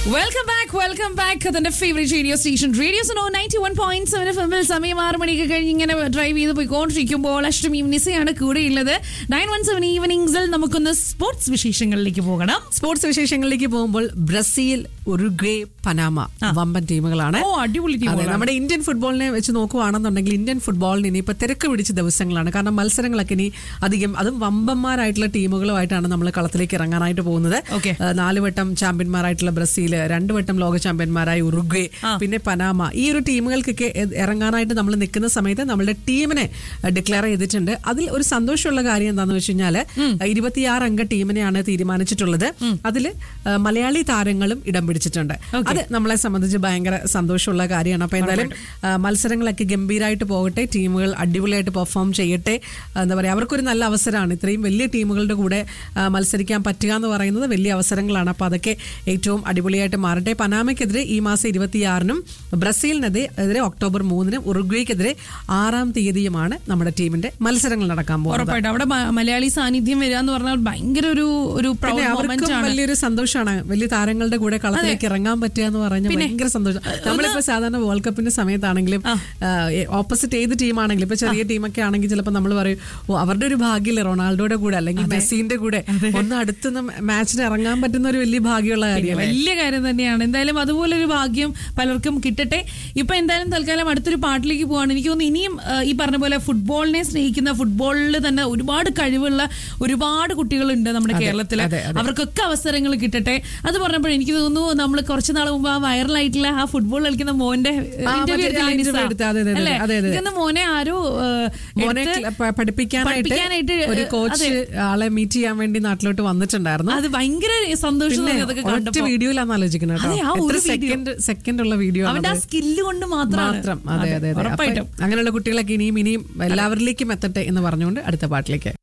Welcome back welcome back അതിന്റെ favourite radio station radio so ninety one point seven F എമ്മിൽ സമയം ആറ് മണിക്ക് കഴിഞ്ഞ് ഇങ്ങനെ ഡ്രൈവ് ചെയ്ത് പോയിക്കൊണ്ടിരിക്കുമ്പോൾ അഷ്ടമി നിസയാണ് കൂടെയുള്ളത് നയൻ വൺ സെവൻ ഈവനിങ്സിൽ നമുക്കൊന്ന് സ്പോർട്സ് വിശേഷങ്ങളിലേക്ക് പോകണം സ്പോർട്സ് വിശേഷങ്ങളിലേക്ക് പോകുമ്പോൾ ബ്രസീൽ ഉറുഗ്വേ പനാമ വമ്പൻ ടീമുകളാണ് ഓ അടിപൊളി അതെ ടീം നമ്മുടെ ഇന്ത്യൻ ഫുട്ബോളിനെ വെച്ച് നോക്കുവാണെന്നുണ്ടെങ്കിൽ ഇന്ത്യൻ ഫുട്ബോളിന് ഇനിയിപ്പോൾ തിരക്ക് പിടിച്ച ദിവസങ്ങളാണ് കാരണം മത്സരങ്ങളൊക്കെ ഇനി അധികം അതും വമ്പന്മാരായിട്ടുള്ള ടീമുകളുമായിട്ടാണ് നമ്മൾ കളത്തിലേക്ക് ഇറങ്ങാനായിട്ട് പോകുന്നത് Okay. ഏഹ് നാല് വട്ടം ചാമ്പ്യന്മാരായിട്ടുള്ള ബ്രസീൽ രണ്ട് വട്ടം ലോക ചാമ്പ്യന്മാരായ ഉറുഗ്വേ പിന്നെ പനാമ ഈ ഒരു ടീമുകൾക്കൊക്കെ എ- ഇറങ്ങാനായിട്ട് നമ്മൾ നിൽക്കുന്ന സമയത്ത് നമ്മളുടെ ടീമിനെ ഡിക്ലെയർ ചെയ്തിട്ടുണ്ട് അതിൽ ഒരു സന്തോഷമുള്ള കാര്യം എന്താണെന്ന് വെച്ച് കഴിഞ്ഞാൽ ഇരുപത്തിയാറ് അംഗ ടീമിനെയാണ് തീരുമാനിച്ചിട്ടുള്ളത് അതിൽ മലയാളി താരങ്ങളും ഇടം പിടിച്ചിട്ടുണ്ട് അത് നമ്മളെ സംബന്ധിച്ച് ഭയങ്കര സന്തോഷമുള്ള കാര്യമാണ് അപ്പൊ എന്തായാലും ആ, മത്സരങ്ങളൊക്കെ ഗംഭീരമായിട്ട് പോകട്ടെ ടീമുകൾ അടിപൊളിയായിട്ട് പെർഫോം ചെയ്യട്ടെ ആ, എന്താ പറയാ അവർക്കൊരു നല്ല അവസരമാണ് ഇത്രയും വലിയ ടീമുകളുടെ കൂടെ ആ, മത്സരിക്കാൻ പറ്റുക എന്ന് പറയുന്നത് വലിയ അവസരങ്ങളാണ് അപ്പൊ അതൊക്കെ ഏറ്റവും അടിപൊളിയായിട്ട് മാറട്ടെ പനാമയ്ക്കെതിരെ ഈ മാസം ഇരുപത്തിയാറിനും ബ്രസീലിനെതിരെ ഒക്ടോബർ മൂന്നിനും ഉറുഗ്വേക്കെതിരെ ആറാം തീയതിയുമാണ് നമ്മുടെ ടീമിന്റെ മത്സരങ്ങൾ നടക്കാൻ പോകുന്നത് ഉറപ്പായിട്ടും അവിടെ മ- മലയാളി സാന്നിധ്യം വരിക എന്ന് പറഞ്ഞാൽ ഭയങ്കര ഒരു ഒരു പിന്നെ പ്രൗഡ് അവർക്കും മൊമെന്റ് ആണ് വലിയൊരു സന്തോഷമാണ് വലിയ താരങ്ങളുടെ കൂടെ കളത്തിലേക്ക് ഇറങ്ങാൻ പറ്റുക എന്ന് പറഞ്ഞാൽ ഭയങ്കര സന്തോഷം നമ്മളിപ്പോ സാധാരണ വേൾഡ് കപ്പിന്റെ സമയത്താണെങ്കിലും ഓപ്പോസിറ്റ് ഏത് ടീമാണെങ്കിലും ഇപ്പൊ ചെറിയ ടീമൊക്കെ ആണെങ്കിൽ ചിലപ്പോൾ നമ്മൾ പറയും ഓ അവരുടെ ഒരു ഭാഗ്യമില്ല റൊണാൾഡോയുടെ കൂടെ അല്ലെങ്കിൽ മെസ്സിന്റെ കൂടെ ഒന്ന് അടുത്തുനിന്ന് മാച്ചിന് ഇറങ്ങാൻ പറ്റുന്ന ഒരു വലിയ ഭാഗ്യമുള്ള കാര്യമല്ലേ വലിയ കാര്യം തന്നെയാണ് എന്തായാലും അതുപോലെ ഒരു ഭാഗ്യം പലർക്കും കിട്ടട്ടെ ഇപ്പൊ എന്തായാലും തൽക്കാലം അടുത്തൊരു പാട്ടിലേക്ക് പോവാണ് എനിക്ക് തോന്നുന്നു ഇനിയും ആ, ഈ പറഞ്ഞ പോലെ ഫുട്ബോളിനെ സ്നേഹിക്കുന്ന ഫുട്ബോളിൽ തന്നെ ഒരുപാട് കഴിവുള്ള ഒരുപാട് കുട്ടികളുണ്ട് നമ്മുടെ കേരളത്തിൽ അവർക്കൊക്കെ അവസരങ്ങൾ കിട്ടട്ടെ അത് പറഞ്ഞപ്പോൾ എനിക്ക് തോന്നുന്നു നമ്മൾ കുറച്ച് നാൾ മുമ്പ് ആ വൈറലായിട്ടുള്ള ആ ഫുട്ബോൾ കളിക്കുന്ന മോന്റെ ആ, ഇന്റർവ്യൂ മറ്റേ ആ interview എടുത്ത, അതെ, അതെ, അതെ, അതെ, അതെ. മോനെ ആരോ ആ, മോനെ എടുത്ത് ക്ല- പ- പഠിപ്പിക്കാനായിട്ട് പഠിപ്പിക്കാനായിട്ട്, ഒരു കോച്ച് ആളെ മീറ്റ് ചെയ്യാൻ വേണ്ടി നാട്ടിലോട്ട് വന്നിട്ടുണ്ടായിരുന്നു അത് ഭയങ്കര സന്തോഷം പിന്നെ തോന്നി അതൊക്കെ ഒറ്റ കണ്ടപ്പോൾ വീഡിയോയിലാന്ന് ആലോചിക്കുന്നത് അതെ, ആ കേട്ടോ ഒരു എത്ര സെക്കൻഡ് സെക്കൻഡ് ഉള്ള വീഡിയോ അവന്റെ ആ സ്കില്ല് കൊണ്ട് മാത്രമാണ് മാത്രം അതെ അതെ അതെ ഉറപ്പായിട്ടും അപ്പൊ അങ്ങനെയുള്ള കുട്ടികളൊക്കെ ഇനിയും ഇനിയും എല്ലാവരിലേക്കും എത്തട്ടെ എന്ന് പറഞ്ഞുകൊണ്ട് അടുത്ത പാട്ടിലേക്ക്